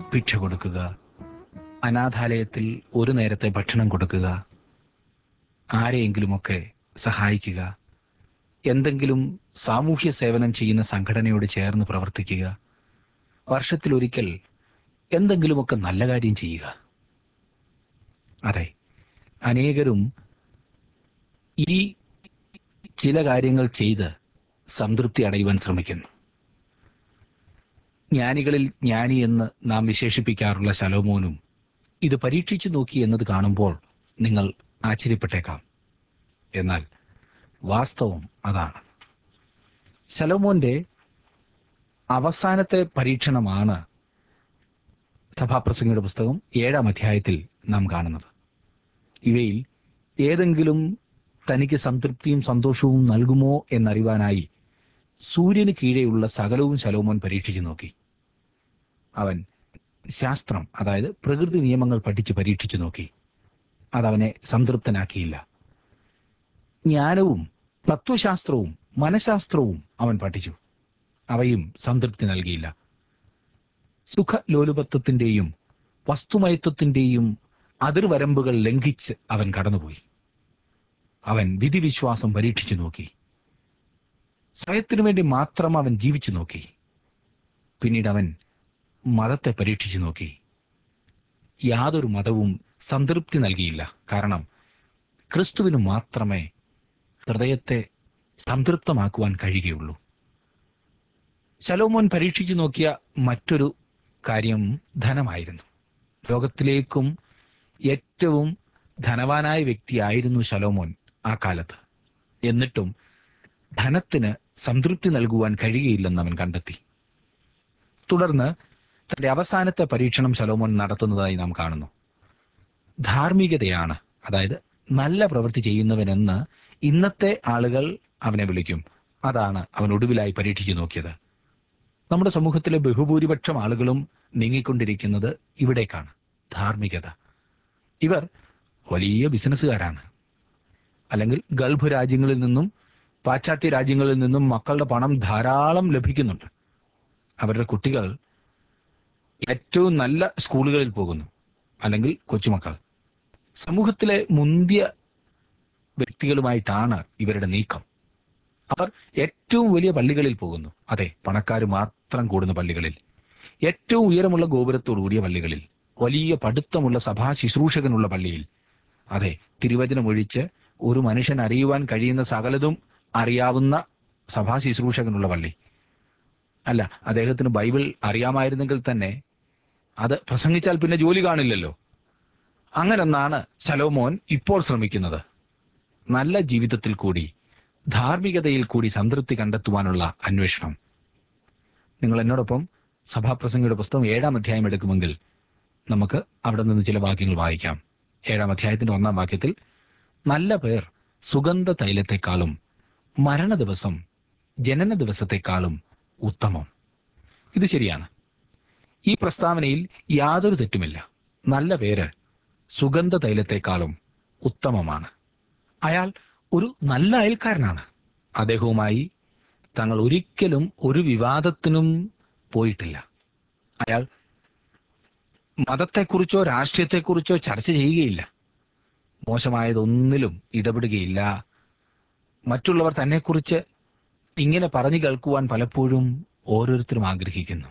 ഭിക്ഷ കൊടുക്കുക അനാഥാലയത്തിൽ ഒരു നേരത്തെ ഭക്ഷണം കൊടുക്കുക ആരെയെങ്കിലുമൊക്കെ സഹായിക്കുക എന്തെങ്കിലും സാമൂഹ്യ സേവനം ചെയ്യുന്ന സംഘടനയോട് ചേർന്ന് പ്രവർത്തിക്കുക വർഷത്തിലൊരിക്കൽ എന്തെങ്കിലുമൊക്കെ നല്ല കാര്യം ചെയ്യുക അതെ അനേകരും ഈ ചില കാര്യങ്ങൾ ചെയ്ത് സംതൃപ്തി അടയുവാൻ ശ്രമിക്കുന്നു ജ്ഞാനികളിൽ ജ്ഞാനി എന്ന് നാം വിശേഷിപ്പിക്കാറുള്ള ശലോമോനും ഇത് പരീക്ഷിച്ചു നോക്കി എന്നത് കാണുമ്പോൾ നിങ്ങൾ ആശ്ചര്യപ്പെട്ടേക്കാം എന്നാൽ വാസ്തവം അതാണ് ശലോമോന്റെ അവസാനത്തെ പരീക്ഷണമാണ് സഭാപ്രസംഗയുടെ പുസ്തകം ഏഴാം അധ്യായത്തിൽ നാം കാണുന്നത് ഇവയിൽ ഏതെങ്കിലും തനിക്ക് സംതൃപ്തിയും സന്തോഷവും നൽകുമോ എന്നറിവാനായി സൂര്യന് കീഴെയുള്ള സകലവും ശലോമോൻ പരീക്ഷിച്ചു നോക്കി അവൻ ശാസ്ത്രം അതായത് പ്രകൃതി നിയമങ്ങൾ പഠിച്ച് പരീക്ഷിച്ചു നോക്കി അതവനെ സംതൃപ്തനാക്കിയില്ല ജ്ഞാനവും തത്വശാസ്ത്രവും മനഃശാസ്ത്രവും അവൻ പഠിച്ചു അവയും സംതൃപ്തി നൽകിയില്ല സുഖലോലുപത്വത്തിന്റെയും വസ്തുമയത്വത്തിന്റെയും അതിർവരമ്പുകൾ ലംഘിച്ച് അവൻ കടന്നുപോയി അവൻ വിധിവിശ്വാസം പരീക്ഷിച്ചു നോക്കി സ്വയത്തിനു വേണ്ടി മാത്രം അവൻ ജീവിച്ചു നോക്കി പിന്നീട് അവൻ മതത്തെ പരീക്ഷിച്ചു നോക്കി യാതൊരു മതവും സംതൃപ്തി നൽകിയില്ല കാരണം ക്രിസ്തുവിന് മാത്രമേ ഹൃദയത്തെ സംതൃപ്തമാക്കുവാൻ കഴിയുകയുള്ളൂ ശലോമോൻ പരീക്ഷിച്ചു നോക്കിയ മറ്റൊരു കാര്യം ധനമായിരുന്നു ലോകത്തിലേക്കും ഏറ്റവും ധനവാനായ വ്യക്തിയായിരുന്നു ശലോമോൻ ആ കാലത്ത് എന്നിട്ടും ധനത്തിന് സംതൃപ്തി നൽകുവാൻ കഴിയുകയില്ലെന്ന് അവൻ കണ്ടെത്തി തുടർന്ന് തന്റെ അവസാനത്തെ പരീക്ഷണം ശലോമോൻ നടത്തുന്നതായി നാം കാണുന്നു ധാർമ്മികതയാണ് അതായത് നല്ല പ്രവൃത്തി ചെയ്യുന്നവനെന്ന് ഇന്നത്തെ ആളുകൾ അവനെ വിളിക്കും അതാണ് അവൻ ഒടുവിലായി പരീക്ഷിച്ചു നോക്കിയത് നമ്മുടെ സമൂഹത്തിലെ ബഹുഭൂരിപക്ഷം ആളുകളും നീങ്ങിക്കൊണ്ടിരിക്കുന്നത് ഇവിടേക്കാണ് ധാർമ്മികത ഇവർ വലിയ ബിസിനസ്സുകാരാണ് അല്ലെങ്കിൽ ഗൾഫ് രാജ്യങ്ങളിൽ നിന്നും പാശ്ചാത്യ രാജ്യങ്ങളിൽ നിന്നും മക്കളുടെ പണം ധാരാളം ലഭിക്കുന്നുണ്ട് അവരുടെ കുട്ടികൾ ഏറ്റവും നല്ല സ്കൂളുകളിൽ പോകുന്നു അല്ലെങ്കിൽ കൊച്ചുമക്കൾ സമൂഹത്തിലെ മുന്തിയ വ്യക്തികളുമായിട്ടാണ് ഇവരുടെ നീക്കം അവർ ഏറ്റവും വലിയ പള്ളികളിൽ പോകുന്നു അതെ പണക്കാർ മാത്രം കൂടുന്ന പള്ളികളിൽ ഏറ്റവും ഉയരമുള്ള ഗോപുരത്തോടു കൂടിയ പള്ളികളിൽ വലിയ പഠിത്തമുള്ള സഭാ ശുശ്രൂഷകനുള്ള പള്ളിയിൽ അതെ തിരുവചനം ഒഴിച്ച് ഒരു മനുഷ്യൻ അറിയുവാൻ കഴിയുന്ന സകലതും അറിയാവുന്ന സഭാ ശുശ്രൂഷകനുള്ള പള്ളി അല്ല അദ്ദേഹത്തിന് ബൈബിൾ അറിയാമായിരുന്നെങ്കിൽ തന്നെ അത് പ്രസംഗിച്ചാൽ പിന്നെ ജോലി കാണില്ലല്ലോ അങ്ങനെന്നാണ് ശലോമോൻ ഇപ്പോൾ ശ്രമിക്കുന്നത് നല്ല ജീവിതത്തിൽ കൂടി ധാർമ്മികതയിൽ കൂടി സംതൃപ്തി കണ്ടെത്തുവാനുള്ള അന്വേഷണം നിങ്ങൾ എന്നോടൊപ്പം സഭാപ്രസംഗയുടെ പുസ്തകം ഏഴാം അധ്യായം എടുക്കുമെങ്കിൽ നമുക്ക് അവിടെ നിന്ന് ചില വാക്യങ്ങൾ വായിക്കാം ഏഴാം അധ്യായത്തിന്റെ ഒന്നാം വാക്യത്തിൽ നല്ല പേർ സുഗന്ധ തൈലത്തെക്കാളും മരണ ദിവസം ജനന ദിവസത്തെക്കാളും ഉത്തമം ഇത് ശരിയാണ് ഈ പ്രസ്താവനയിൽ യാതൊരു തെറ്റുമില്ല നല്ല പേര് സുഗന്ധ തൈലത്തെക്കാളും ഉത്തമമാണ് അയാൾ ഒരു നല്ല അയൽക്കാരനാണ് അദ്ദേഹവുമായി തങ്ങൾ ഒരിക്കലും ഒരു വിവാദത്തിനും പോയിട്ടില്ല അയാൾ മതത്തെക്കുറിച്ചോ രാഷ്ട്രീയത്തെക്കുറിച്ചോ ചർച്ച ചെയ്യുകയില്ല മോശമായതൊന്നിലും ഇടപെടുകയില്ല മറ്റുള്ളവർ തന്നെക്കുറിച്ച് ഇങ്ങനെ പറഞ്ഞു കേൾക്കുവാൻ പലപ്പോഴും ഓരോരുത്തരും ആഗ്രഹിക്കുന്നു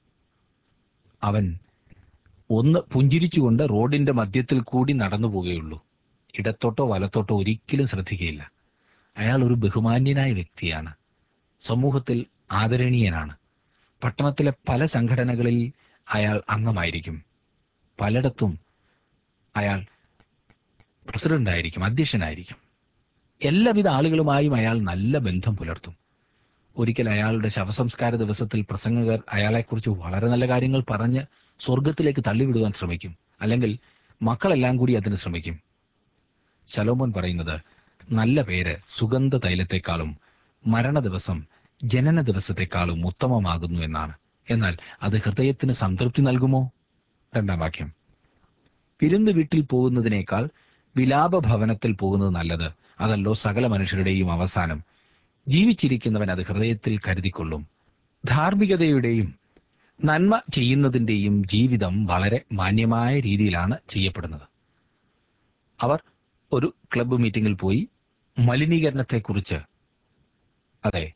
അവൻ ഒന്ന് പുഞ്ചിരിച്ചുകൊണ്ട് റോഡിന്റെ മധ്യത്തിൽ കൂടി നടന്നു പോവുകയുള്ളൂ ഇടത്തോട്ടോ വലത്തോട്ടോ ഒരിക്കലും ശ്രദ്ധിക്കുകയില്ല അയാൾ ഒരു ബഹുമാന്യനായ വ്യക്തിയാണ് സമൂഹത്തിൽ ആദരണീയനാണ് പട്ടണത്തിലെ പല സംഘടനകളിൽ അയാൾ അംഗമായിരിക്കും പലയിടത്തും അയാൾ പ്രസിഡന്റ് ആയിരിക്കും അധ്യക്ഷനായിരിക്കും എല്ലാവിധ ആളുകളുമായും അയാൾ നല്ല ബന്ധം പുലർത്തും ഒരിക്കൽ അയാളുടെ ശവസംസ്കാര ദിവസത്തിൽ പ്രസംഗകർ അയാളെക്കുറിച്ച് വളരെ നല്ല കാര്യങ്ങൾ പറഞ്ഞ് സ്വർഗത്തിലേക്ക് തള്ളിവിടുവാൻ ശ്രമിക്കും അല്ലെങ്കിൽ മക്കളെല്ലാം കൂടി അതിന് ശ്രമിക്കും ശലോമോൻ പറയുന്നത് നല്ല പേര് സുഗന്ധ തൈലത്തെക്കാളും മരണ ദിവസം ജനന ദിവസത്തെക്കാളും ഉത്തമമാകുന്നു എന്നാണ് എന്നാൽ അത് ഹൃദയത്തിന് സംതൃപ്തി നൽകുമോ രണ്ടാം വാക്യം വിരുന്ന് വീട്ടിൽ പോകുന്നതിനേക്കാൾ വിലാപ ഭവനത്തിൽ പോകുന്നത് നല്ലത് അതല്ലോ സകല മനുഷ്യരുടെയും അവസാനം ജീവിച്ചിരിക്കുന്നവൻ അത് ഹൃദയത്തിൽ കരുതിക്കൊള്ളും ധാർമ്മികതയുടെയും നന്മ ചെയ്യുന്നതിന്റെയും ജീവിതം വളരെ മാന്യമായ രീതിയിലാണ് ചെയ്യപ്പെടുന്നത് അവർ ഒരു ക്ലബ്ബ് മീറ്റിംഗിൽ പോയി മലിനീകരണത്തെക്കുറിച്ച് അതെ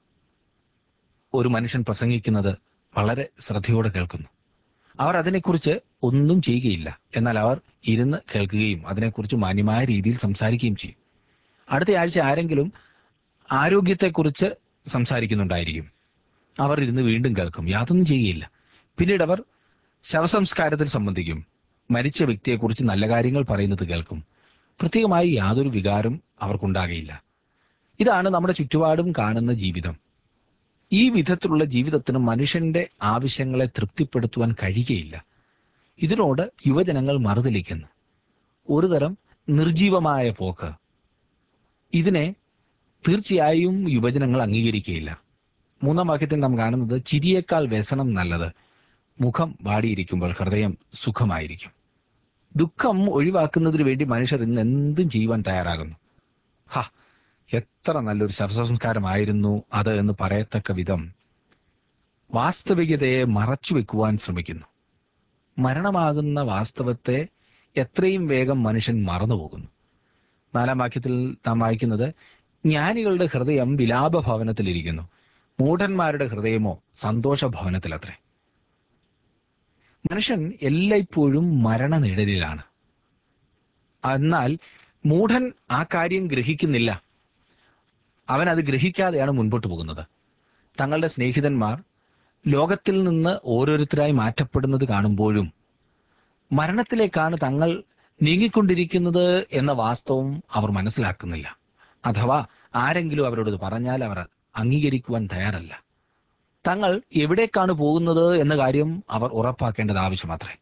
ഒരു മനുഷ്യൻ പ്രസംഗിക്കുന്നത് വളരെ ശ്രദ്ധയോടെ കേൾക്കുന്നു അവർ അതിനെക്കുറിച്ച് ഒന്നും ചെയ്യുകയില്ല എന്നാൽ അവർ ഇരുന്ന് കേൾക്കുകയും അതിനെക്കുറിച്ച് മാന്യമായ രീതിയിൽ സംസാരിക്കുകയും ചെയ്യും അടുത്ത ആഴ്ച ആരെങ്കിലും ആരോഗ്യത്തെക്കുറിച്ച് സംസാരിക്കുന്നുണ്ടായിരിക്കും അവർ ഇരുന്ന് വീണ്ടും കേൾക്കും യാതൊന്നും ചെയ്യുകയില്ല പിന്നീട് അവർ ശവസംസ്കാരത്തിൽ സംബന്ധിക്കും മരിച്ച വ്യക്തിയെക്കുറിച്ച് നല്ല കാര്യങ്ങൾ പറയുന്നത് കേൾക്കും പ്രത്യേകമായി യാതൊരു വികാരം അവർക്കുണ്ടാകയില്ല ഇതാണ് നമ്മുടെ ചുറ്റുപാടും കാണുന്ന ജീവിതം ഈ വിധത്തിലുള്ള ജീവിതത്തിന് മനുഷ്യന്റെ ആവശ്യങ്ങളെ തൃപ്തിപ്പെടുത്തുവാൻ കഴിയുകയില്ല ഇതിനോട് യുവജനങ്ങൾ മറുതലിക്കുന്നു ഒരു തരം നിർജീവമായ പോക്ക് ഇതിനെ തീർച്ചയായും യുവജനങ്ങൾ അംഗീകരിക്കുകയില്ല മൂന്നാം വാക്യത്തിൽ നാം കാണുന്നത് ചിരിയേക്കാൾ വ്യസനം നല്ലത് മുഖം വാടിയിരിക്കുമ്പോൾ ഹൃദയം സുഖമായിരിക്കും ദുഃഖം ഒഴിവാക്കുന്നതിന് വേണ്ടി മനുഷ്യർ ഇന്ന് എന്തും ചെയ്യുവാൻ തയ്യാറാകുന്നു ഹ എത്ര നല്ലൊരു ശവസംസ്കാരമായിരുന്നു അത് എന്ന് പറയത്തക്ക വിധം വാസ്തവികതയെ മറച്ചു വെക്കുവാൻ ശ്രമിക്കുന്നു മരണമാകുന്ന വാസ്തവത്തെ എത്രയും വേഗം മനുഷ്യൻ മറന്നുപോകുന്നു നാലാം വാക്യത്തിൽ നാം വായിക്കുന്നത് ജ്ഞാനികളുടെ ഹൃദയം വിലാപ ഭവനത്തിലിരിക്കുന്നു മൂഢന്മാരുടെ ഹൃദയമോ സന്തോഷ ഭവനത്തിലത്രേ മനുഷ്യൻ എല്ലായ്പ്പോഴും മരണനിഴലിലാണ് എന്നാൽ മൂഢൻ ആ കാര്യം ഗ്രഹിക്കുന്നില്ല അവൻ അത് ഗ്രഹിക്കാതെയാണ് മുൻപോട്ട് പോകുന്നത് തങ്ങളുടെ സ്നേഹിതന്മാർ ലോകത്തിൽ നിന്ന് ഓരോരുത്തരായി മാറ്റപ്പെടുന്നത് കാണുമ്പോഴും മരണത്തിലേക്കാണ് തങ്ങൾ നീങ്ങിക്കൊണ്ടിരിക്കുന്നത് എന്ന വാസ്തവം അവർ മനസ്സിലാക്കുന്നില്ല അഥവാ ആരെങ്കിലും അവരോട് ഇത് പറഞ്ഞാൽ അവർ അംഗീകരിക്കുവാൻ തയ്യാറല്ല തങ്ങൾ എവിടേക്കാണ് പോകുന്നത് എന്ന കാര്യം അവർ ഉറപ്പാക്കേണ്ടത് ആവശ്യമാത്രേ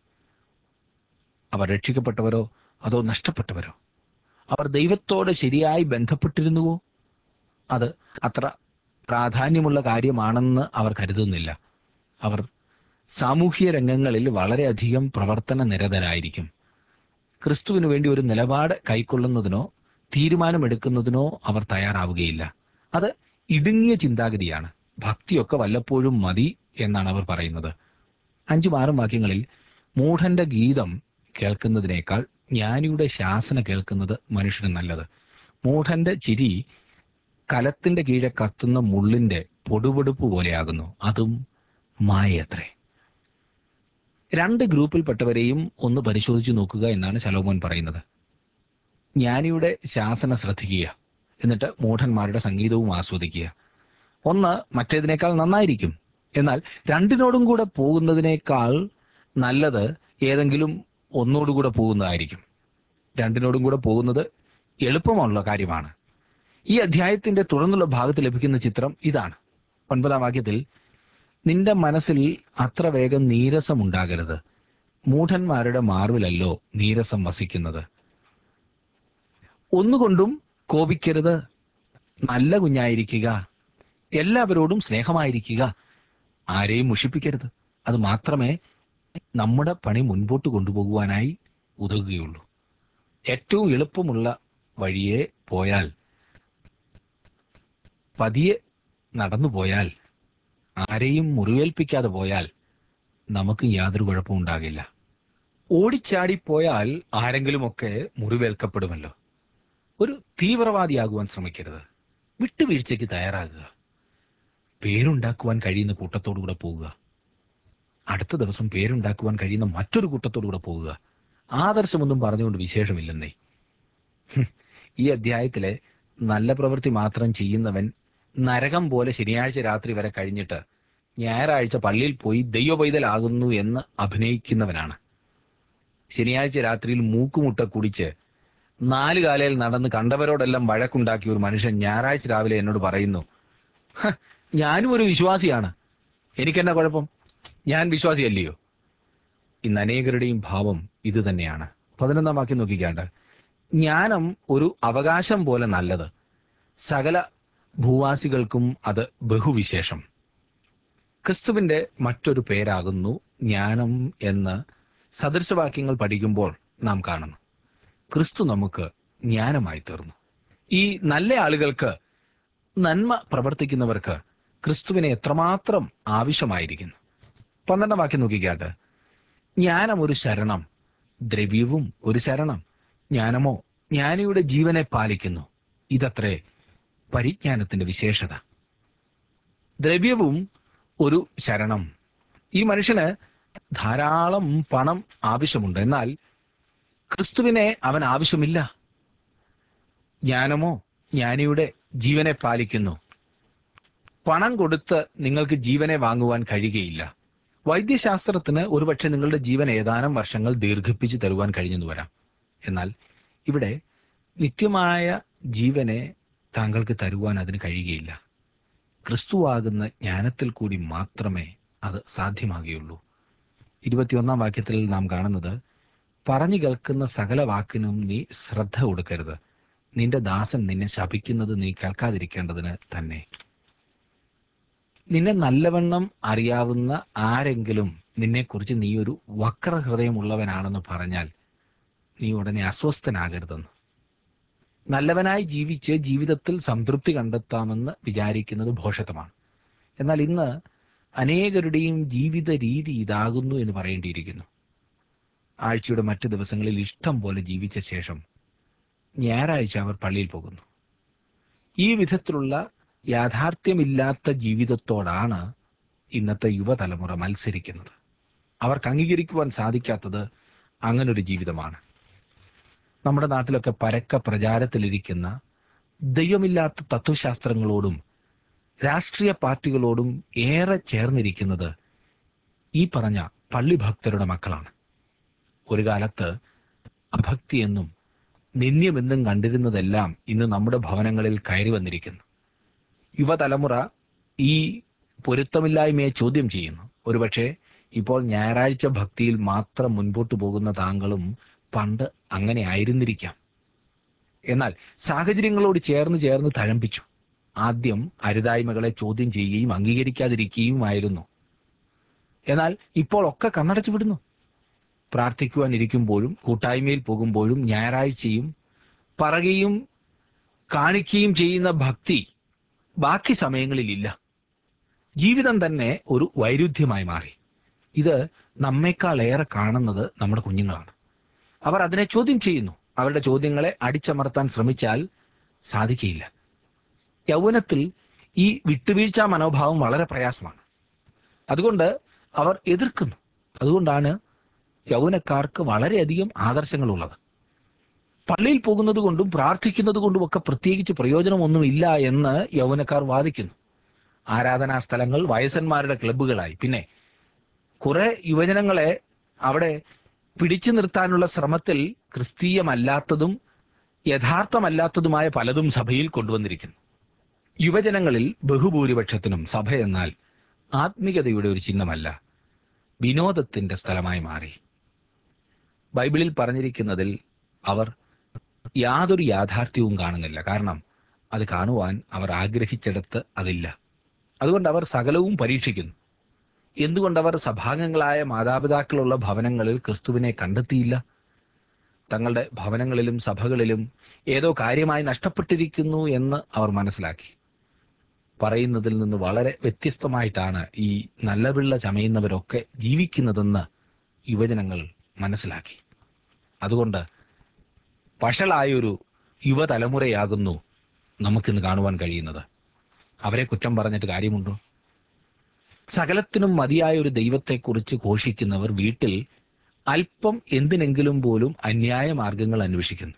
അവർ രക്ഷിക്കപ്പെട്ടവരോ അതോ നഷ്ടപ്പെട്ടവരോ അവർ ദൈവത്തോട് ശരിയായി ബന്ധപ്പെട്ടിരുന്നുവോ അത് അത്ര പ്രാധാന്യമുള്ള കാര്യമാണെന്ന് അവർ കരുതുന്നില്ല അവർ സാമൂഹ്യ രംഗങ്ങളിൽ വളരെയധികം പ്രവർത്തന നിരതരായിരിക്കും ക്രിസ്തുവിനു വേണ്ടി ഒരു നിലപാട് കൈക്കൊള്ളുന്നതിനോ തീരുമാനമെടുക്കുന്നതിനോ അവർ തയ്യാറാവുകയില്ല അത് ഇടുങ്ങിയ ചിന്താഗതിയാണ് ഭക്തിയൊക്കെ വല്ലപ്പോഴും മതി എന്നാണ് അവർ പറയുന്നത് അഞ്ചും ആറും വാക്യങ്ങളിൽ മൂഢന്റെ ഗീതം കേൾക്കുന്നതിനേക്കാൾ ജ്ഞാനിയുടെ ശാസന കേൾക്കുന്നത് മനുഷ്യന് നല്ലത് മൂഢന്റെ ചിരി കലത്തിന്റെ കീഴെ കത്തുന്ന മുള്ളിന്റെ പൊടുപൊടുപ്പ് പോലെയാകുന്നു അതും മായത്രേ രണ്ട് ഗ്രൂപ്പിൽപ്പെട്ടവരെയും ഒന്ന് പരിശോധിച്ചു നോക്കുക എന്നാണ് ശലോമോൻ പറയുന്നത് ജ്ഞാനിയുടെ ശാസന ശ്രദ്ധിക്കുക എന്നിട്ട് മൂഢന്മാരുടെ സംഗീതവും ആസ്വദിക്കുക ഒന്ന് മറ്റേതിനേക്കാൾ നന്നായിരിക്കും എന്നാൽ രണ്ടിനോടും കൂടെ പോകുന്നതിനേക്കാൾ നല്ലത് ഏതെങ്കിലും ഒന്നോടുകൂടെ പോകുന്നതായിരിക്കും രണ്ടിനോടും കൂടെ പോകുന്നത് എളുപ്പമുള്ള കാര്യമാണ് ഈ അധ്യായത്തിന്റെ തുടർന്നുള്ള ഭാഗത്ത് ലഭിക്കുന്ന ചിത്രം ഇതാണ് ഒൻപതാം വാക്യത്തിൽ നിന്റെ മനസ്സിൽ അത്ര വേഗം നീരസമുണ്ടാകരുത് മൂഢന്മാരുടെ മാർവിലല്ലോ നീരസം വസിക്കുന്നത് ഒന്നുകൊണ്ടും കോപിക്കരുത് നല്ല കുഞ്ഞായിരിക്കുക എല്ലാവരോടും സ്നേഹമായിരിക്കുക ആരെയും മുഷിപ്പിക്കരുത് അത് മാത്രമേ നമ്മുടെ പണി മുൻപോട്ട് കൊണ്ടുപോകുവാനായി ഉതകുകയുള്ളൂ ഏറ്റവും എളുപ്പമുള്ള വഴിയെ പോയാൽ പതിയെ നടന്നു പോയാൽ ആരെയും മുറിവേൽപ്പിക്കാതെ പോയാൽ നമുക്ക് യാതൊരു കുഴപ്പവും ഉണ്ടാകില്ല ഓടിച്ചാടിപ്പോയാൽ ആരെങ്കിലുമൊക്കെ മുറിവേൽക്കപ്പെടുമല്ലോ ഒരു തീവ്രവാദിയാകുവാൻ ശ്രമിക്കരുത് വിട്ടുവീഴ്ചയ്ക്ക് തയ്യാറാകുക പേരുണ്ടാക്കുവാൻ കഴിയുന്ന കൂട്ടത്തോടുകൂടെ പോവുക അടുത്ത ദിവസം പേരുണ്ടാക്കുവാൻ കഴിയുന്ന മറ്റൊരു കൂട്ടത്തോടുകൂടെ പോവുക ആദർശമൊന്നും പറഞ്ഞുകൊണ്ട് വിശേഷമില്ലെന്നേ ഹും, ഈ അധ്യായത്തിലെ നല്ല പ്രവൃത്തി മാത്രം ചെയ്യുന്നവൻ നരകം പോലെ ശനിയാഴ്ച രാത്രി വരെ കഴിഞ്ഞിട്ട് ഞായറാഴ്ച പള്ളിയിൽ പോയി ദൈവപൈതലാകുന്നു എന്ന് അഭിനയിക്കുന്നവനാണ് ശനിയാഴ്ച രാത്രിയിൽ മൂക്കുമുട്ട കുടിച്ച് നാല് കാലയിൽ നടന്ന് കണ്ടവരോടെല്ലാം വഴക്കുണ്ടാക്കിയ ഒരു മനുഷ്യൻ ഞായറാഴ്ച രാവിലെ എന്നോട് പറയുന്നു "ഹ, ഞാനും ഒരു വിശ്വാസിയാണ് എനിക്കെന്നാ കുഴപ്പം ഞാൻ വിശ്വാസിയല്ലയോ ഇന്ന് അനേകരുടെയും ഭാവം ഇത് തന്നെയാണ് പതിനൊന്നാം വാക്യം നോക്കിക്കാണ്ട് ജ്ഞാനം ഒരു അവകാശം പോലെ നല്ലത് സകല ഭൂവാസികൾക്കും അത് ബഹുവിശേഷം ക്രിസ്തുവിന്റെ മറ്റൊരു പേരാകുന്നു ജ്ഞാനം എന്ന് സദൃശവാക്യങ്ങൾ പഠിക്കുമ്പോൾ നാം കാണുന്നു ക്രിസ്തു നമുക്ക് ജ്ഞാനമായി തീർന്നു ഈ നല്ല ആളുകൾക്ക് നന്മ പ്രവർത്തിക്കുന്നവർക്ക് ക്രിസ്തുവിനെ എത്രമാത്രം ആവശ്യമായിരിക്കുന്നു പന്ത്രണ്ടാം വാക്യം നോക്കിക്കാട്ട് ജ്ഞാനം ഒരു ശരണം ദ്രവ്യവും ഒരു ശരണം ജ്ഞാനമോ ജ്ഞാനിയുടെ ജീവനെ പാലിക്കുന്നു ഇതത്രേ പരിജ്ഞാനത്തിന്റെ വിശേഷത ദ്രവ്യവും ഒരു ശരണം ഈ മനുഷ്യന് ധാരാളം പണം ആവശ്യമുണ്ട് എന്നാൽ ക്രിസ്തുവിനെ അവൻ ആവശ്യമില്ല ജ്ഞാനമോ ജ്ഞാനിയുടെ ജീവനെ പാലിക്കുന്നു പണം കൊടുത്ത് നിങ്ങൾക്ക് ജീവനെ വാങ്ങുവാൻ കഴിയുകയില്ല വൈദ്യശാസ്ത്രത്തിന് ഒരുപക്ഷെ നിങ്ങളുടെ ജീവൻ ഏതാനും വർഷങ്ങൾ ദീർഘിപ്പിച്ച് തരുവാൻ കഴിഞ്ഞെന്ന് വരാം എന്നാൽ ഇവിടെ നിത്യമായ ജീവനെ താങ്കൾക്ക് തരുവാൻ അതിന് കഴിയുകയില്ല ക്രിസ്തുവാകുന്ന ജ്ഞാനത്തിൽ കൂടി മാത്രമേ അത് സാധ്യമാകുകയുള്ളൂ ഇരുപത്തിയൊന്നാം വാക്യത്തിൽ നാം കാണുന്നത് പറഞ്ഞു കേൾക്കുന്ന സകല വാക്കിനും നീ ശ്രദ്ധ കൊടുക്കരുത് നിന്റെ ദാസൻ നിന്നെ ശപിക്കുന്നത് നീ കേൾക്കാതിരിക്കേണ്ടതിന് തന്നെ നിന്നെ നല്ലവണ്ണം അറിയാവുന്ന ആരെങ്കിലും നിന്നെക്കുറിച്ച് നീ ഒരു വക്രഹൃദയമുള്ളവനാണെന്ന് പറഞ്ഞാൽ നീ ഉടനെ അസ്വസ്ഥനാകരുതെന്ന് നല്ലവനായി ജീവിച്ച് ജീവിതത്തിൽ സംതൃപ്തി കണ്ടെത്താമെന്ന് വിചാരിക്കുന്നത് ഭോഷത്വമാണ് എന്നാൽ ഇന്ന് അനേകരുടെയും ജീവിത രീതി ഇതാകുന്നു എന്ന് പറയേണ്ടിയിരിക്കുന്നു ആഴ്ചയുടെ മറ്റു ദിവസങ്ങളിൽ ഇഷ്ടം പോലെ ജീവിച്ച ശേഷം ഞായറാഴ്ച അവർ പള്ളിയിൽ പോകുന്നു ഈ വിധത്തിലുള്ള യാഥാർത്ഥ്യമില്ലാത്ത ജീവിതത്തോടാണ് ഇന്നത്തെ യുവതലമുറ മത്സരിക്കുന്നത് അവർക്ക് അംഗീകരിക്കുവാൻ സാധിക്കാത്തത് അങ്ങനൊരു ജീവിതമാണ് നമ്മുടെ നാട്ടിലൊക്കെ പരക്ക പ്രചാരത്തിലിരിക്കുന്ന ദൈവമില്ലാത്ത തത്വശാസ്ത്രങ്ങളോടും രാഷ്ട്രീയ പാർട്ടികളോടും ഏറെ ചേർന്നിരിക്കുന്നത് ഈ പറഞ്ഞ പള്ളിഭക്തരുടെ മക്കളാണ് ഒരു കാലത്ത് അഭക്തിയെന്നും നിന്ദ്യമെന്നും കണ്ടിരുന്നതെല്ലാം ഇന്ന് നമ്മുടെ ഭവനങ്ങളിൽ കയറി വന്നിരിക്കുന്നു യുവതലമുറ ഈ പൊരുത്തമില്ലായ്മയെ ചോദ്യം ചെയ്യുന്നു ഒരുപക്ഷെ ഇപ്പോൾ ഞായറാഴ്ച ഭക്തിയിൽ മാത്രം മുൻപോട്ട് പോകുന്ന താങ്കളും പണ്ട് അങ്ങനെ ആയിരുന്നിരിക്കാം എന്നാൽ സാഹചര്യങ്ങളോട് ചേർന്ന് ചേർന്ന് തഴമ്പിച്ചു ആദ്യം അരുതായ്മകളെ ചോദ്യം ചെയ്യുകയും അംഗീകരിക്കാതിരിക്കുകയുമായിരുന്നു എന്നാൽ ഇപ്പോൾ ഒക്കെ കണ്ണടച്ചു വിടുന്നു പ്രാർത്ഥിക്കുവാൻ ഇരിക്കുമ്പോഴും കൂട്ടായ്മയിൽ പോകുമ്പോഴും ഞായറാഴ്ചയും പറയുകയും കാണിക്കുകയും ചെയ്യുന്ന ഭക്തി ബാക്കി സമയങ്ങളിലില്ല ജീവിതം തന്നെ ഒരു വൈരുദ്ധ്യമായി മാറി ഇത് നമ്മേക്കാൾ ഏറെ കാണുന്നത് നമ്മുടെ കുഞ്ഞുങ്ങളാണ് അവർ അതിനെ ചോദ്യം ചെയ്യുന്നു അവരുടെ ചോദ്യങ്ങളെ അടിച്ചമർത്താൻ ശ്രമിച്ചാൽ സാധിക്കുകയില്ല യൗവനത്തിൽ ഈ വിട്ടുവീഴ്ച മനോഭാവം വളരെ പ്രയാസമാണ് അതുകൊണ്ട് അവർ എതിർക്കുന്നു അതുകൊണ്ടാണ് യൗവനക്കാർക്ക് വളരെയധികം ആദർശങ്ങളുള്ളത് പള്ളിയിൽ പോകുന്നത് കൊണ്ടും പ്രാർത്ഥിക്കുന്നത് കൊണ്ടും ഒക്കെ പ്രത്യേകിച്ച് പ്രയോജനമൊന്നുമില്ല എന്ന് യൗവനക്കാർ വാദിക്കുന്നു ആരാധനാ സ്ഥലങ്ങൾ വയസ്സന്മാരുടെ ക്ലബ്ബുകളായി പിന്നെ കുറെ യുവജനങ്ങളെ അവിടെ പിടിച്ചു നിർത്താനുള്ള ശ്രമത്തിൽ ക്രിസ്തീയമല്ലാത്തതും യഥാർത്ഥമല്ലാത്തതുമായ പലതും സഭയിൽ കൊണ്ടുവന്നിരിക്കുന്നു യുവജനങ്ങളിൽ ബഹുഭൂരിപക്ഷത്തിനും സഭ എന്നാൽ ആത്മീയതയുടെ ഒരു ചിഹ്നമല്ല വിനോദത്തിന്റെ സ്ഥലമായി മാറി ബൈബിളിൽ പറഞ്ഞിരിക്കുന്നതിൽ അവർ യാതൊരു യാഥാർത്ഥ്യവും കാണുന്നില്ല കാരണം അത് കാണുവാൻ അവർ ആഗ്രഹിച്ചിടത്ത് അതില്ല അതുകൊണ്ട് അവർ സകലവും പരീക്ഷിക്കുന്നു എന്തുകൊണ്ട് അവർ സഭാംഗങ്ങളായ മാതാപിതാക്കളുള്ള ഭവനങ്ങളിൽ ക്രിസ്തുവിനെ കണ്ടെത്തിയില്ല തങ്ങളുടെ ഭവനങ്ങളിലും സഭകളിലും ഏതോ കാര്യമായി നഷ്ടപ്പെട്ടിരിക്കുന്നു എന്ന് അവർ മനസ്സിലാക്കി പറയുന്നതിൽ നിന്ന് വളരെ വ്യത്യസ്തമായിട്ടാണ് ഈ നല്ല പിള്ള ചമയുന്നവരൊക്കെ ജീവിക്കുന്നതെന്ന് യുവജനങ്ങൾ മനസ്സിലാക്കി അതുകൊണ്ട് വഷളായൊരു യുവതലമുറയാകുന്നു നമുക്കിന്ന് കാണുവാൻ കഴിയുന്നത് അവരെ കുറ്റം പറഞ്ഞിട്ട് കാര്യമുണ്ടോ സകലത്തിനും മതിയായ ഒരു ദൈവത്തെക്കുറിച്ച് ഘോഷിക്കുന്നവർ വീട്ടിൽ അല്പം എന്തിനെങ്കിലും പോലും അന്യായ മാർഗങ്ങൾ അന്വേഷിക്കുന്നു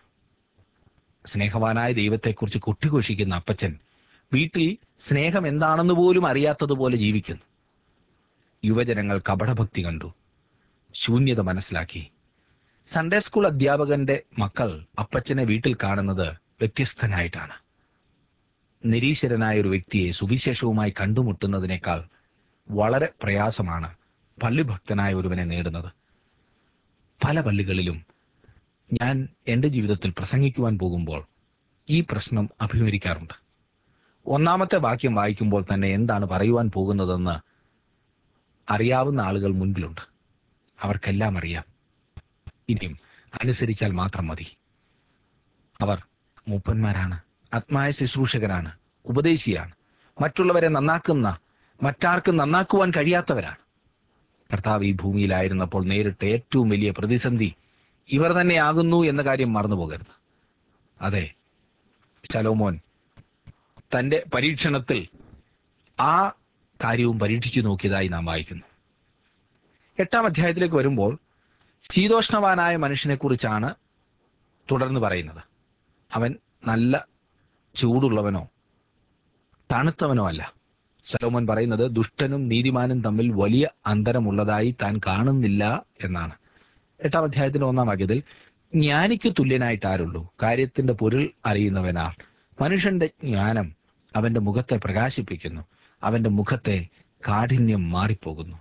സ്നേഹവാനായ ദൈവത്തെക്കുറിച്ച് കൊട്ടിഘോഷിക്കുന്ന അപ്പച്ചൻ വീട്ടിൽ സ്നേഹം എന്താണെന്ന് പോലും അറിയാത്തതുപോലെ ജീവിക്കുന്നു യുവജനങ്ങൾ കപടഭക്തി കണ്ടു ശൂന്യത മനസ്സിലാക്കി സൺഡേ സ്കൂൾ അധ്യാപകന്റെ മക്കൾ അപ്പച്ചനെ വീട്ടിൽ കാണുന്നത് വ്യത്യസ്തനായിട്ടാണ് നിരീശ്വരനായ ഒരു വ്യക്തിയെ സുവിശേഷവുമായി കണ്ടുമുട്ടുന്നതിനേക്കാൾ വളരെ പ്രയാസമാണ് പള്ളിഭക്തനായ ഒരുവനെ നേടുന്നത് പല പള്ളികളിലും ഞാൻ എൻ്റെ ജീവിതത്തിൽ പ്രസംഗിക്കുവാൻ പോകുമ്പോൾ ഈ പ്രശ്നം അഭിമുഖീകരിക്കാറുണ്ട് ഒന്നാമത്തെ വാക്യം വായിക്കുമ്പോൾ തന്നെ എന്താണ് പറയുവാൻ പോകുന്നതെന്ന് അറിയാവുന്ന ആളുകൾ മുൻപിലുണ്ട് അവർക്കെല്ലാം അറിയാം ഇനിയും അനുസരിച്ചാൽ മാത്രം മതി അവർ മൂപ്പന്മാരാണ് ആത്മായ ശുശ്രൂഷകരാണ് ഉപദേശിയാണ് മറ്റുള്ളവരെ നന്നാക്കുന്ന മറ്റാർക്കും നന്നാക്കുവാൻ കഴിയാത്തവരാണ് കർത്താവ് ഈ ഭൂമിയിലായിരുന്നപ്പോൾ നേരിട്ട ഏറ്റവും വലിയ പ്രതിസന്ധി ഇവർ തന്നെയാകുന്നു എന്ന കാര്യം മറന്നു പോകരുത് അതെ ശലോമോൻ തന്റെ പരീക്ഷണത്തിൽ ആ കാര്യവും പരീക്ഷിച്ചു നോക്കിയതായി നാം വായിക്കുന്നു എട്ടാം അധ്യായത്തിലേക്ക് വരുമ്പോൾ ശീതോഷ്ണവാനായ മനുഷ്യനെ കുറിച്ചാണ് തുടർന്ന് പറയുന്നത് അവൻ നല്ല ചൂടുള്ളവനോ തണുത്തവനോ അല്ല സലോമൻ പറയുന്നത് ദുഷ്ടനും നീതിമാനും തമ്മിൽ വലിയ അന്തരമുള്ളതായി താൻ കാണുന്നില്ല എന്നാണ് എട്ടാം അധ്യായത്തിന്റെ ഒന്നാം വാക്യത്തിൽ ജ്ഞാനിക്ക് തുല്യനായിട്ട് ആരുള്ളൂ കാര്യത്തിന്റെ പൊരുൾ അറിയുന്നവനാൾ മനുഷ്യന്റെ ജ്ഞാനം അവന്റെ മുഖത്തെ പ്രകാശിപ്പിക്കുന്നു അവന്റെ മുഖത്തെ കാഠിന്യം മാറിപ്പോകുന്നു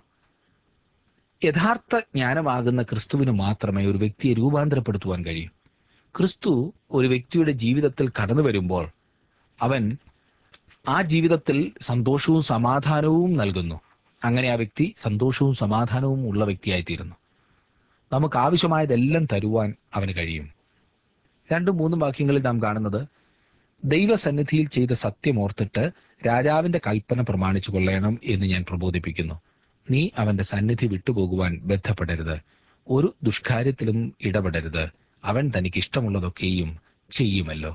യഥാർത്ഥ ജ്ഞാനമാകുന്ന ക്രിസ്തുവിന് മാത്രമേ ഒരു വ്യക്തിയെ രൂപാന്തരപ്പെടുത്തുവാൻ കഴിയൂ ക്രിസ്തു ഒരു വ്യക്തിയുടെ ജീവിതത്തിൽ കടന്നു വരുമ്പോൾ അവൻ ആ ജീവിതത്തിൽ സന്തോഷവും സമാധാനവും നൽകുന്നു അങ്ങനെ ആ വ്യക്തി സന്തോഷവും സമാധാനവും ഉള്ള വ്യക്തിയായിത്തീരുന്നു നമുക്ക് ആവശ്യമായതെല്ലാം തരുവാൻ അവന് കഴിയും രണ്ടും മൂന്നും വാക്യങ്ങളിൽ നാം കാണുന്നത് ദൈവസന്നിധിയിൽ ചെയ്ത സത്യം ഓർത്തിട്ട് രാജാവിന്റെ കൽപ്പന പ്രമാണിച്ചു കൊള്ളണം എന്ന് ഞാൻ പ്രബോധിപ്പിക്കുന്നു നീ അവന്റെ സന്നിധി വിട്ടുപോകുവാൻ ബന്ധപ്പെടരുത് ഒരു ദുഷ്കാര്യത്തിലും ഇടപെടരുത് അവൻ തനിക്ക് ഇഷ്ടമുള്ളതൊക്കെയും ചെയ്യുമല്ലോ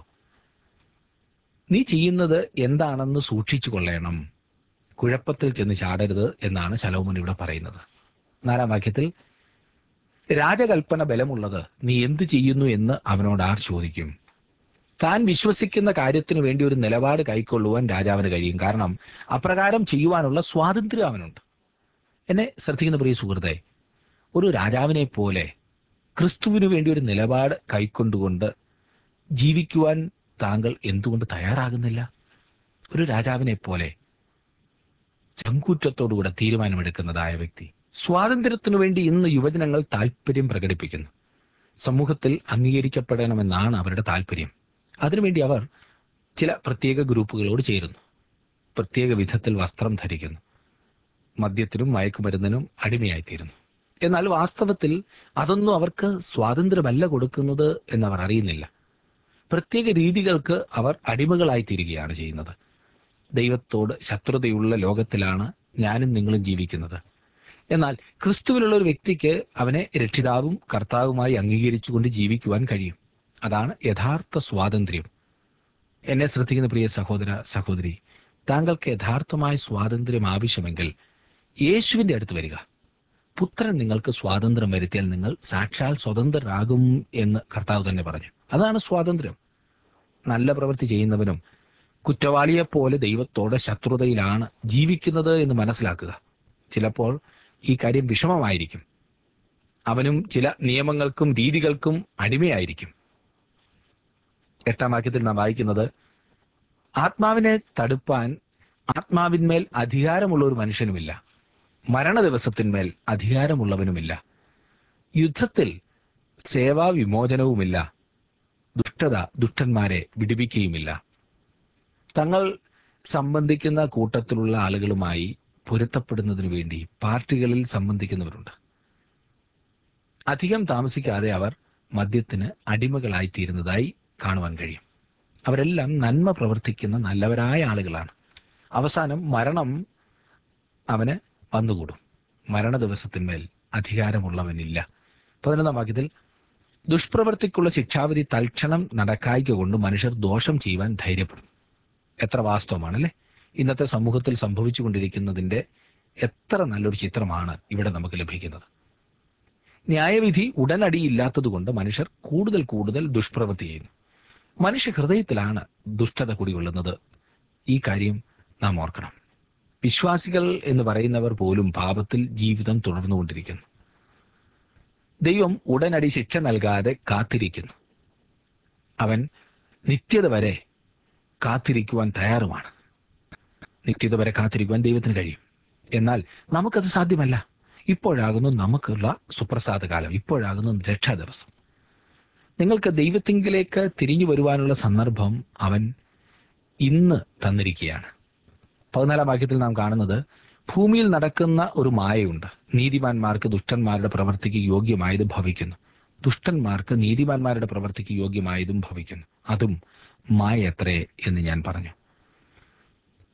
നീ ചെയ്യുന്നത് എന്താണെന്ന് സൂക്ഷിച്ചു കൊള്ളണം കുഴപ്പത്തിൽ ചെന്ന് ചാടരുത് എന്നാണ് ശലോമൻ ഇവിടെ പറയുന്നത് നാലാം വാക്യത്തിൽ രാജകൽപ്പന ബലമുള്ളത് നീ എന്ത് ചെയ്യുന്നു എന്ന് അവനോട് ആർ ചോദിക്കും താൻ വിശ്വസിക്കുന്ന കാര്യത്തിനു വേണ്ടി ഒരു നിലപാട് കൈക്കൊള്ളുവാൻ രാജാവിന് കഴിയും കാരണം അപ്രകാരം ചെയ്യുവാനുള്ള സ്വാതന്ത്ര്യം അവനുണ്ട് എന്നെ ശ്രദ്ധിക്കുന്ന പ്രിയ സുഹൃത്തെ ഒരു രാജാവിനെ പോലെ ക്രിസ്തുവിനു വേണ്ടി ഒരു നിലപാട് കൈക്കൊണ്ടുകൊണ്ട് ജീവിക്കുവാൻ താങ്കൾ എന്തുകൊണ്ട് തയ്യാറാകുന്നില്ല ഒരു രാജാവിനെ പോലെ ചങ്കൂറ്റത്തോടുകൂടെ തീരുമാനമെടുക്കുന്നതായ വ്യക്തി സ്വാതന്ത്ര്യത്തിനു വേണ്ടി ഇന്ന് യുവജനങ്ങൾ താല്പര്യം പ്രകടിപ്പിക്കുന്നു സമൂഹത്തിൽ അംഗീകരിക്കപ്പെടണമെന്നാണ് അവരുടെ താല്പര്യം അതിനുവേണ്ടി അവർ ചില പ്രത്യേക ഗ്രൂപ്പുകളോട് ചേരുന്നു പ്രത്യേക വിധത്തിൽ വസ്ത്രം ധരിക്കുന്നു മദ്യത്തിനും മയക്കുമരുന്നിനും അടിമയായിത്തീരുന്നു എന്നാൽ വാസ്തവത്തിൽ അതൊന്നും അവർക്ക് സ്വാതന്ത്ര്യമല്ല കൊടുക്കുന്നത് എന്നവർ അറിയുന്നില്ല പ്രത്യേക രീതികൾക്ക് അവർ അടിമകളായിത്തീരുകയാണ് ചെയ്യുന്നത് ദൈവത്തോട് ശത്രുതയുള്ള ലോകത്തിലാണ് ഞാനും നിങ്ങളും ജീവിക്കുന്നത് എന്നാൽ ക്രിസ്തുവിലുള്ള ഒരു വ്യക്തിക്ക് അവനെ രക്ഷിതാവും കർത്താവുമായി അംഗീകരിച്ചുകൊണ്ട് ജീവിക്കുവാൻ കഴിയും അതാണ് യഥാർത്ഥ സ്വാതന്ത്ര്യം എന്നെ ശ്രദ്ധിക്കുന്ന പ്രിയ സഹോദര സഹോദരി താങ്കൾക്ക് യഥാർത്ഥമായ സ്വാതന്ത്ര്യം ആവശ്യമെങ്കിൽ യേശുവിന്റെ അടുത്ത് വരിക പുത്രൻ നിങ്ങൾക്ക് സ്വാതന്ത്ര്യം വരുത്തിയാൽ നിങ്ങൾ സാക്ഷാൽ സ്വതന്ത്രരാകും എന്ന് കർത്താവ് തന്നെ പറഞ്ഞു അതാണ് സ്വാതന്ത്ര്യം നല്ല പ്രവൃത്തി ചെയ്യുന്നവനും കുറ്റവാളിയെപ്പോലെ ദൈവത്തോടെ ശത്രുതയിലാണ് ജീവിക്കുന്നത് എന്ന് മനസ്സിലാക്കുക ചിലപ്പോൾ ഈ കാര്യം വിഷമമായിരിക്കും അവനും ചില നിയമങ്ങൾക്കും രീതികൾക്കും അടിമയായിരിക്കും എട്ടാം വാക്യത്തിൽ നാം വായിക്കുന്നത് ആത്മാവിനെ തടുപ്പാൻ ആത്മാവിന്മേൽ അധികാരമുള്ള ഒരു മനുഷ്യനുമില്ല മരണ ദിവസത്തിന്മേൽ അധികാരമുള്ളവനുമില്ല യുദ്ധത്തിൽ സേവാവിമോചനവുമില്ല ദുഷ്ടത ദുഷ്ടന്മാരെ വിടുവിക്കുകയുമില്ല തങ്ങൾ സംബന്ധിക്കുന്ന കൂട്ടത്തിലുള്ള ആളുകളുമായി പൊരുത്തപ്പെടുന്നതിനു വേണ്ടി പാർട്ടികളിൽ സംബന്ധിക്കുന്നവരുണ്ട് അധികം താമസിക്കാതെ അവർ മദ്യത്തിന് അടിമകളായിത്തീരുന്നതായി കാണുവാൻ കഴിയും അവരെല്ലാം നന്മ പ്രവർത്തിക്കുന്ന നല്ലവരായ ആളുകളാണ് അവസാനം മരണം അവന് വന്നുകൂടും മരണ ദിവസത്തിന്മേൽ അധികാരമുള്ളവനില്ല പതിനൊന്നാം വാക്യത്തിൽ ദുഷ്പ്രവൃത്തിക്കുള്ള ശിക്ഷാവിധി തൽക്ഷണം നടക്കായ്ക കൊണ്ട് മനുഷ്യർ ദോഷം ചെയ്യുവാൻ ധൈര്യപ്പെടും എത്ര വാസ്തവമാണല്ലേ ഇന്നത്തെ സമൂഹത്തിൽ സംഭവിച്ചുകൊണ്ടിരിക്കുന്നതിന്റെ എത്ര നല്ലൊരു ചിത്രമാണ് ഇവിടെ നമുക്ക് ലഭിക്കുന്നത് ന്യായവിധി ഉടനടി ഇല്ലാത്തതുകൊണ്ട് മനുഷ്യർ കൂടുതൽ കൂടുതൽ ദുഷ്പ്രവൃത്തി ചെയ്യുന്നു മനുഷ്യ ഹൃദയത്തിലാണ് ദുഷ്ടത കുടികൊള്ളുന്നത് ഈ കാര്യം നാം ഓർക്കണം വിശ്വാസികൾ എന്ന് പറയുന്നവർ പോലും പാപത്തിൽ ജീവിതം തുടർന്നുകൊണ്ടിരിക്കുന്നു ദൈവം ഉടനടി ശിക്ഷ നൽകാതെ കാത്തിരിക്കുന്നു അവൻ നിത്യത വരെ കാത്തിരിക്കുവാൻ തയ്യാറുമാണ് നിത്യത വരെ കാത്തിരിക്കുവാൻ ദൈവത്തിന് കഴിയും എന്നാൽ നമുക്കത് സാധ്യമല്ല ഇപ്പോഴാകുന്നു നമുക്കുള്ള സുപ്രസാദ കാലം ഇപ്പോഴാകുന്നു രക്ഷാ ദിവസം നിങ്ങൾക്ക് ദൈവത്തിങ്കിലേക്ക് തിരിഞ്ഞു വരുവാനുള്ള സന്ദർഭം അവൻ ഇന്ന് തന്നിരിക്കുകയാണ് പതിനാലാം വാക്യത്തിൽ നാം കാണുന്നത് ഭൂമിയിൽ നടക്കുന്ന ഒരു മായയുണ്ട് നീതിമാന്മാർക്ക് ദുഷ്ടന്മാരുടെ പ്രവൃത്തിക്ക് യോഗ്യമായത് ഭവിക്കുന്നു ദുഷ്ടന്മാർക്ക് നീതിമാന്മാരുടെ പ്രവൃത്തിക്ക് യോഗ്യമായതും ഭവിക്കുന്നു അതും മായ എത്രേ എന്ന് ഞാൻ പറഞ്ഞു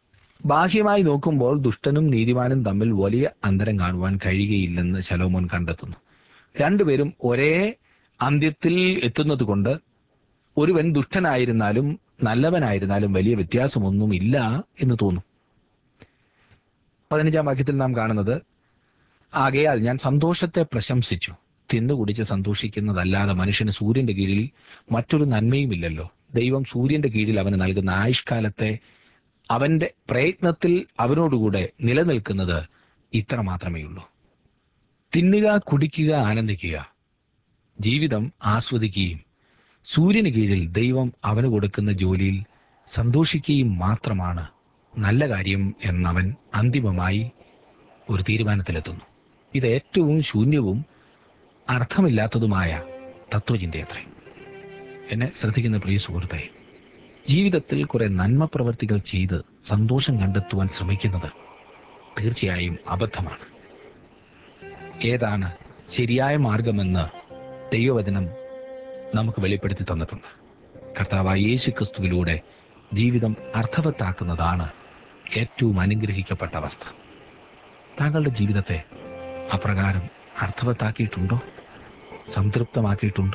ബാഹ്യമായി നോക്കുമ്പോൾ ദുഷ്ടനും നീതിമാനും തമ്മിൽ വലിയ അന്തരം കാണുവാൻ കഴിയുകയില്ലെന്ന് ശലോമോൻ കണ്ടെത്തുന്നു രണ്ടുപേരും ഒരേ അന്ത്യത്തിൽ എത്തുന്നത് കൊണ്ട് ഒരുവൻ ദുഷ്ടനായിരുന്നാലും നല്ലവനായിരുന്നാലും വലിയ വ്യത്യാസമൊന്നും ഇല്ല എന്ന് തോന്നും പതിനഞ്ചാം വാക്യത്തിൽ നാം കാണുന്നത് ആകയാൽ ഞാൻ സന്തോഷത്തെ പ്രശംസിച്ചു തിന്നുകുടിച്ച് സന്തോഷിക്കുന്നതല്ലാതെ മനുഷ്യന് സൂര്യന്റെ കീഴിൽ മറ്റൊരു നന്മയുമില്ലല്ലോ ദൈവം സൂര്യന്റെ കീഴിൽ അവന് നൽകുന്ന ആയുഷ്കാലത്തെ അവന്റെ പ്രയത്നത്തിൽ അവനോടുകൂടെ നിലനിൽക്കുന്നത് ഇത്ര മാത്രമേ ഉള്ളൂ തിന്നുക കുടിക്കുക ആനന്ദിക്കുക ജീവിതം ആസ്വദിക്കുകയും സൂര്യന് കീഴിൽ ദൈവം അവന് കൊടുക്കുന്ന ജോലിയിൽ സന്തോഷിക്കുകയും മാത്രമാണ് നല്ല കാര്യം എന്നവൻ അന്തിമമായി ഒരു തീരുമാനത്തിലെത്തുന്നു ഇത് ഏറ്റവും ശൂന്യവും അർത്ഥമില്ലാത്തതുമായ തത്വചിന്തയത്രേ എന്നെ ശ്രദ്ധിക്കുന്ന പ്രിയ സുഹൃത്തെ ജീവിതത്തിൽ കുറെ നന്മ പ്രവർത്തികൾ ചെയ്ത് സന്തോഷം കണ്ടെത്തുവാൻ ശ്രമിക്കുന്നത് തീർച്ചയായും അബദ്ധമാണ് ഏതാണ് ശരിയായ മാർഗമെന്ന് ദൈവവചനം നമുക്ക് വെളിപ്പെടുത്തി തന്നിട്ടുണ്ട് കർത്താവായ യേശു ക്രിസ്തുവിലൂടെ ജീവിതം അർത്ഥവത്താക്കുന്നതാണ് ഏറ്റവും അനുഗ്രഹിക്കപ്പെട്ട അവസ്ഥ താങ്കളുടെ ജീവിതത്തെ അപ്രകാരം അർത്ഥവത്താക്കിയിട്ടുണ്ടോ സംതൃപ്തമാക്കിയിട്ടുണ്ടോ